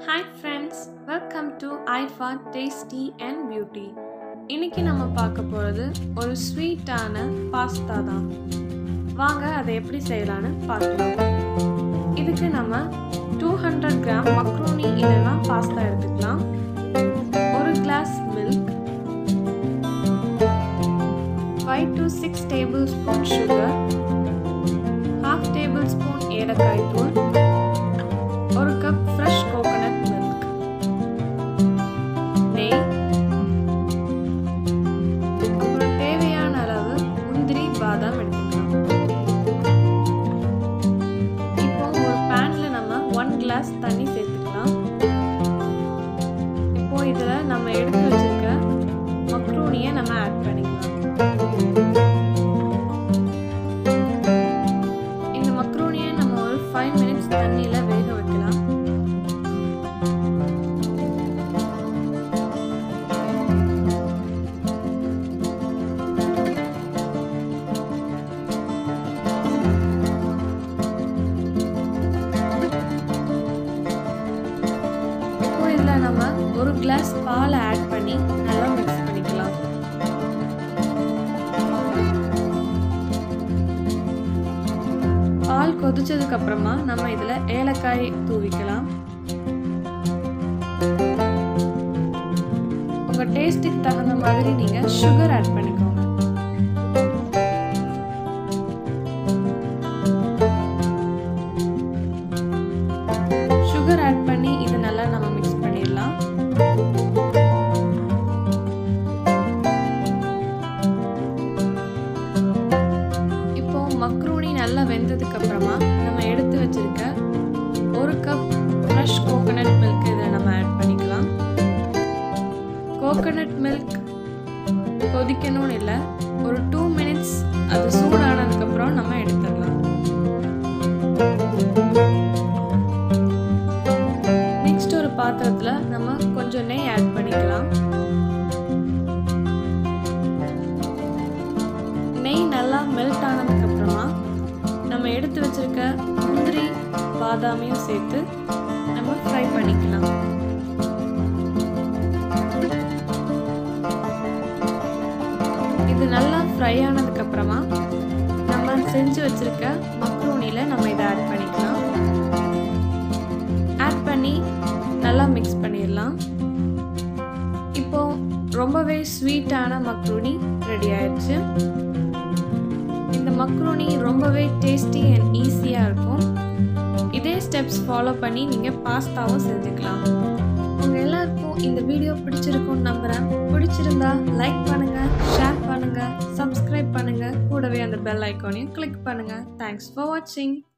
hi friends welcome to ஐஃபா tasty and beauty இன்னைக்கு நம்ம பார்க்க போகிறது ஒரு ஸ்வீட்டான பாஸ்தா தான் வாங்க அதை எப்படி செய்யலான்னு பார்க்கலாம் இதுக்கு நம்ம டூ ஹண்ட்ரட் கிராம் மக்ரோனி இல்லைன்னா பாஸ்தா எடுத்துக்கலாம் ஒரு glass milk five to six tablespoon sugar half tablespoon ஏலக்காய் தூள் ஒரு கப் ஃப்ரெஷ் கோகனட் மில்க் நெய் அப்புறம் தேவையான அளவு முந்திரி பாதாம் எடுத்துக்கலாம் இப்போ ஒரு பேன்ல நம்ம ஒன் கிளாஸ் தண்ணி சேர்த்துக்கலாம் இப்போ இதில் நம்ம எடுத்து வச்சிருக்க மக்ரூனியை நம்ம ஆட் பண்ணிக்கலாம் இந்த மக்ரூனியை நம்ம ஒரு ஃபைவ் மினிட்ஸ் தண்ணியில் வேக வைக்கலாம் இப்போ இதில் நம்ம ஒரு கிளாஸ் பால் ஆட் பண்ணி நல்லா மிக்ஸ் பண்ணிக்கலாம் பால் கொதிச்சதுக்கு அப்புறமா நம்ம இதில் ஏலக்காய் தூவிக்கலாம் உங்கள் டேஸ்ட்டுக்கு தகுந்த மாதிரி நீங்கள் சுகர் ஆட் பண்ணிக்கோங்க சுகர் ஆட் பண்ணி இது நல்லா நம்ம மிக்ஸ் பண்ணிடலாம் இப்போ மக்ரூனி நல்லா வெந்ததுக்கு அப்புறமா நம்ம எடுத்து வச்சிருக்க ஒரு கப் ஃப்ரெஷ் கோகனட் மில்க் இதில் நம்ம ஆட் பண்ணிக்கலாம் கோகனட் மில்க் கொதிக்கணும்னு இல்லை ஒரு டூ மினிட்ஸ் அது சூடானதுக்கப்புறம் நம்ம எடுத்துடலாம் நெக்ஸ்ட் ஒரு பாத்திரத்தில் நம்ம கொஞ்சம் நெய் ஆட் பண்ணிக்கலாம் நெய் நல்லா மெல்ட் ஆனதுக்கப்புறமா நம்ம எடுத்து வச்சிருக்க முந்திரி பாதாமையும் சேர்த்து நம்ம ஃப்ரை பண்ணிக்கலாம் இது நல்லா ஃப்ரை ஆனதுக்கப்புறமா நம்ம செஞ்சு வச்சிருக்க மக்ரூனியில் நம்ம இதை ஆட் பண்ணிக்கலாம் ஆட் பண்ணி நல்லா மிக்ஸ் பண்ணிடலாம் இப்போ ரொம்பவே ஸ்வீட்டான மக்ரூனி ரெடி ஆயிடுச்சு இந்த மக்ரூனி ரொம்பவே டேஸ்டி அண்ட் ஈஸியாக இருக்கும் இதே ஸ்டெப்ஸ் ஃபாலோ பண்ணி நீங்கள் பாஸ்தாவும் செஞ்சுக்கலாம் உங்கள் எல்லாருக்கும் இந்த வீடியோ பிடிச்சிருக்கும்னு நம்புகிறேன் பிடிச்சிருந்தா லைக் பண்ணுங்கள் ஷேர் பண்ணுங்கள் சப்ஸ்கிரைப் பண்ணுங்கள் கூடவே அந்த பெல் ஐக்கானையும் கிளிக் பண்ணுங்கள் தேங்க்ஸ் ஃபார் வாட்சிங்